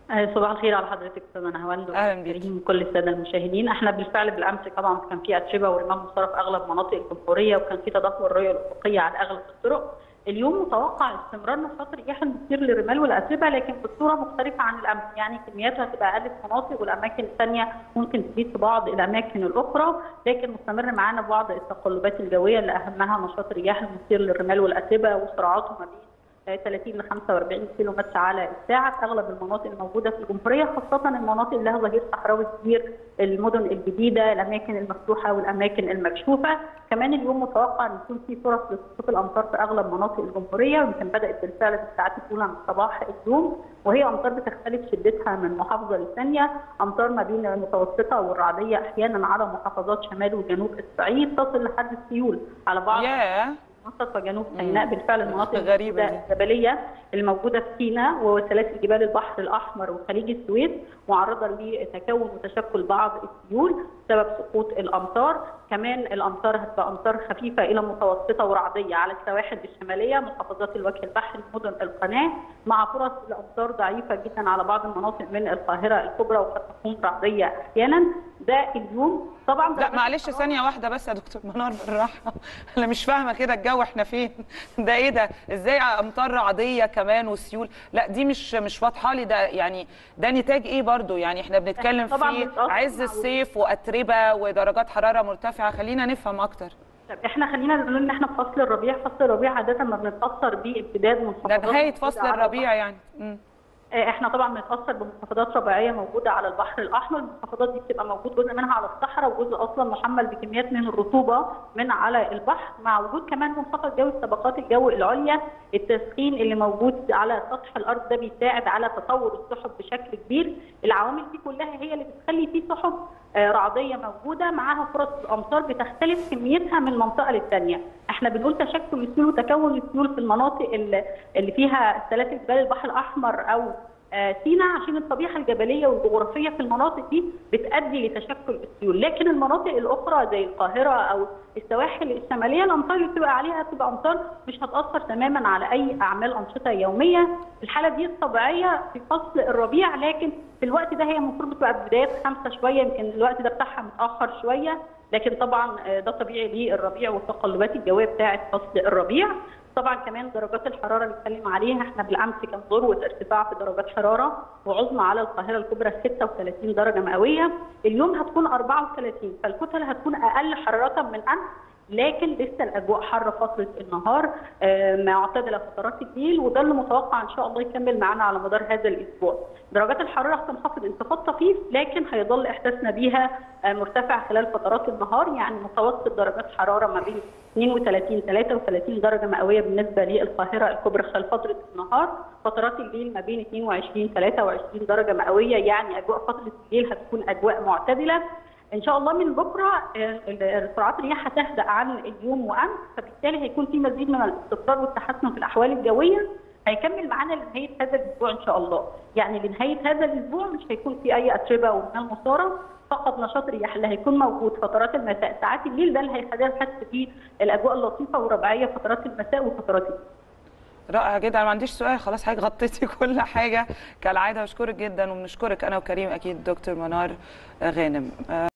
آه، صباح الخير على حضرتك استاذ نهاوند أهلاً بيك. وكريم وكل الساده المشاهدين احنا بالفعل بالامس طبعا كان في اتربه ورمال مصارة في اغلب مناطق الجمهوريه وكان في تدهور الرؤيه الافقيه على اغلب الطرق اليوم متوقع استمرار نشاط الرياح المثير للرمال والاتربه لكن بصوره مختلفه عن الامس يعني كمياتها هتبقى اقل في مناطق والاماكن الثانيه ممكن تزيد في بعض الاماكن الاخرى لكن مستمر معانا بعض التقلبات الجويه اللي اهمها نشاط الرياح المثير للرمال والاتربه وسرعاته ما بين 30 ل 45 كيلو متر على الساعه في اغلب المناطق الموجوده في الجمهوريه خاصه المناطق اللي لها ظهير صحراوي كبير المدن الجديده الاماكن المفتوحه والاماكن المكشوفه كمان اليوم متوقع ان يكون في فرص لسقوط الامطار في اغلب مناطق الجمهوريه ويمكن بدات بالفعل في الساعات الاولى من صباح اليوم وهي امطار بتختلف شدتها من محافظه للثانيه امطار ما بين المتوسطه والرعديه احيانا على محافظات شمال وجنوب الصعيد تصل لحد السيول على بعض ياه منطقه وجنوب سيناء بالفعل المناطق غريبة الموجودة الجبليه الموجوده في سيناء وسلاسل جبال البحر الاحمر وخليج السويس معرضه لتكون وتشكل بعض السيول بسبب سقوط الامطار كمان الامطار هتبقى امطار خفيفه الى متوسطه ورعديه على السواحل الشماليه محافظات الوجه البحري مدن القناه مع فرص الامطار ضعيفه جدا على بعض المناطق من القاهره الكبرى وقد تكون رعديه احيانا ده اليوم طبعا لا معلش ثانيه واحده بس يا دكتور منار بالراحه انا مش فاهمه كده الجو احنا فين ده ايه ده ازاي امطار رعديه كمان وسيول لا دي مش مش واضحه لي ده يعني ده نتاج ايه برضو يعني احنا بنتكلم طبعاً في بنتأثر عز مع الصيف واتربه ودرجات حراره مرتفعه خلينا نفهم اكتر طب احنا خلينا نقول ان احنا في فصل الربيع فصل الربيع عاده ما بنتاثر بامتداد ده منخفضات نهايه موجودة فصل على الربيع يعني مم. آه، احنا طبعا بنتاثر بمنخفضات ربيعيه موجوده على البحر الاحمر المنخفضات دي بتبقى موجود جزء منها على الصحراء وجزء اصلا محمل بكميات من الرطوبه من على البحر مع وجود كمان منخفض جوي في طبقات الجو العليا التسخين اللي موجود على سطح الارض ده بيساعد على تطور السحب بشكل كبير العوامل دي كلها هي اللي بتخلي في سحب آه، رعديه موجوده معاها فرص الامطار بتختلف كميتها من منطقه للثانيه احنا بنقول تشكل السيول وتكون السيول في المناطق اللي اللي فيها سلاسل جبال البحر الاحمر او آه، سيناء عشان الطبيعه الجبليه والجغرافيه في المناطق دي بتؤدي لتشكل السيول، لكن المناطق الاخرى زي القاهره او السواحل الشماليه الامطار اللي بتبقى عليها بتبقى امطار مش هتاثر تماما على اي اعمال انشطه يوميه، الحاله دي الطبيعيه في فصل الربيع لكن في الوقت ده هي المفروض بتبقى في بدايات خمسه شويه يمكن الوقت ده بتاعها متاخر شويه، لكن طبعا آه، ده طبيعي للربيع والتقلبات الجويه بتاعه فصل الربيع. طبعا كمان درجات الحراره اللي اتكلم عليها احنا بالامس كان ذروه ارتفاع في درجات حراره وعظمى على القاهره الكبرى 36 درجه مئويه اليوم هتكون 34 فالكتل هتكون اقل حراره من امس لكن لسه الاجواء حاره فتره النهار آه، معتدله فترات الليل وده اللي متوقع ان شاء الله يكمل معانا على مدار هذا الاسبوع. درجات الحراره هتنخفض انخفاض طفيف لكن هيظل احساسنا بيها آه، مرتفع خلال فترات النهار يعني متوسط درجات حراره ما بين 32 33 درجه مئويه بالنسبه للقاهره الكبرى خلال فتره النهار، فترات الليل ما بين 22 23 درجه مئويه يعني اجواء فتره الليل هتكون اجواء معتدله. ان شاء الله من بكره آه، ال- سرعات الرياح هتهدأ عن اليوم وامس فبالتالي هيكون في مزيد من الاستقرار والتحسن في الاحوال الجويه هيكمل معانا لنهايه هذا الاسبوع ان شاء الله يعني لنهايه هذا الاسبوع مش هيكون في اي اتربه ورمال مثاره فقط نشاط الرياح اللي هيكون موجود فترات المساء ساعات الليل ده اللي هيخلينا نحس فيه الاجواء اللطيفه والربيعيه فترات المساء وفترات الليل رائع جدا انا ما عنديش سؤال خلاص حضرتك غطيتي كل حاجه كالعاده بشكرك جدا وبنشكرك انا وكريم اكيد دكتور منار غانم